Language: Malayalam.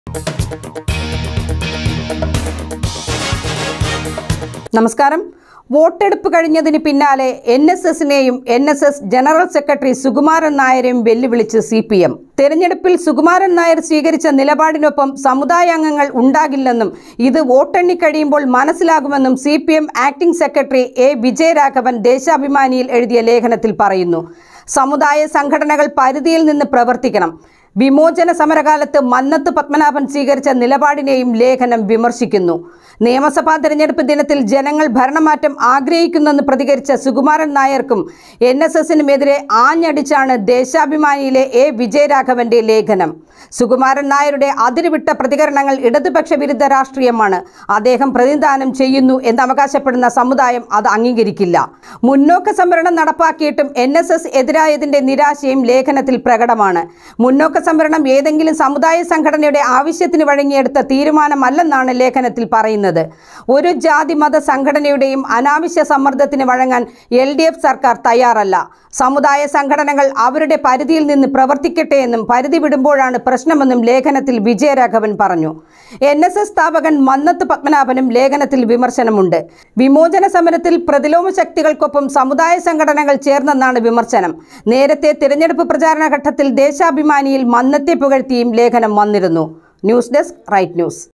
നമസ്കാരം വോട്ടെടുപ്പ് കഴിഞ്ഞതിന് പിന്നാലെ എൻ എസ് എസിനെയും N S S general secretary Sukumaran നായരെയും വെല്ലുവിളിച്ച് സി പി എം തെരഞ്ഞെടുപ്പിൽ സുകുമാരൻ നായർ സ്വീകരിച്ച നിലപാടിനൊപ്പം സമുദായാംഗങ്ങൾ ഉണ്ടാകില്ലെന്നും ഇത് വോട്ടെണ്ണി കഴിയുമ്പോൾ മനസ്സിലാകുമെന്നും C P M acting secretary A Vijayaraghavan ദേശാഭിമാനിയിൽ എഴുതിയ ലേഖനത്തിൽ പറയുന്നു സമുദായ സംഘടനകൾ പരിധിയിൽ നിന്ന് പ്രവർത്തിക്കണം വിമോചന സമരകാലത്ത് മന്നത്ത് പത്മനാഭൻ സ്വീകരിച്ച നിലപാടിനെയും ലേഖനം വിമർശിക്കുന്നു നിയമസഭാ തെരഞ്ഞെടുപ്പ് ദിനത്തിൽ ജനങ്ങൾ ഭരണമാറ്റം ആഗ്രഹിക്കുന്നെന്ന് പ്രതികരിച്ച സുകുമാരൻ നായർക്കും എൻ എസ് എസിനുമെതിരെ ആഞ്ഞടിച്ചാണ് ദേശാഭിമാനിയിലെ എ വിജയരാഘവന്റെ ലേഖനം സുകുമാരൻ നായരുടെ അതിരുവിട്ട പ്രതികരണങ്ങൾ ഇടതുപക്ഷ വിരുദ്ധ രാഷ്ട്രീയമാണ് അദ്ദേഹം പ്രതിനിധാനം ചെയ്യുന്നു എന്ന് അവകാശപ്പെടുന്ന സമുദായം അത് അംഗീകരിക്കില്ല മുന്നോക്ക സംവരണം നടപ്പാക്കിയിട്ടും എൻ എസ് എസ് എതിരായതിന്റെ നിരാശയും ലേഖനത്തിൽ പ്രകടമാണ് മുന്നോക്ക സംവരണം ഏതെങ്കിലും സമുദായ സംഘടനയുടെ ആവശ്യത്തിന് വഴങ്ങിയെടുത്ത തീരുമാനമല്ലെന്നാണ് ലേഖനത്തിൽ പറയുന്നത് ഒരു ജാതി മത സംഘടനയുടെയും അനാവശ്യ സമ്മർദ്ദത്തിന് വഴങ്ങാൻ എൽ ഡി എഫ് സർക്കാർ തയ്യാറല്ല സമുദായ സംഘടനകൾ അവരുടെ പരിധിയിൽ നിന്ന് പ്രവർത്തിക്കട്ടെ എന്നും പരിധി വിടുമ്പോഴാണ് പ്രശ്നമെന്നും ലേഖനത്തിൽ വിജയരാഘവൻ പറഞ്ഞു എൻ എസ് എസ് സ്ഥാപകൻ മന്നത്ത് പത്മനാഭനും ലേഖനത്തിൽ വിമർശനമുണ്ട് വിമോചന സമരത്തിൽ പ്രതിലോമ ശക്തികൾക്കൊപ്പം സമുദായ സംഘടനകൾ ചേർന്നെന്നാണ് വിമർശനം നേരത്തെ തിരഞ്ഞെടുപ്പ് പ്രചാരണ ഘട്ടത്തിൽ ദേശാഭിമാനിയിൽ മന്നത്തെ പുകഴ്ത്തിയും ലേഖനം വന്നിരുന്നു ന്യൂസ് ഡെസ്ക് റൈറ്റ് ന്യൂസ്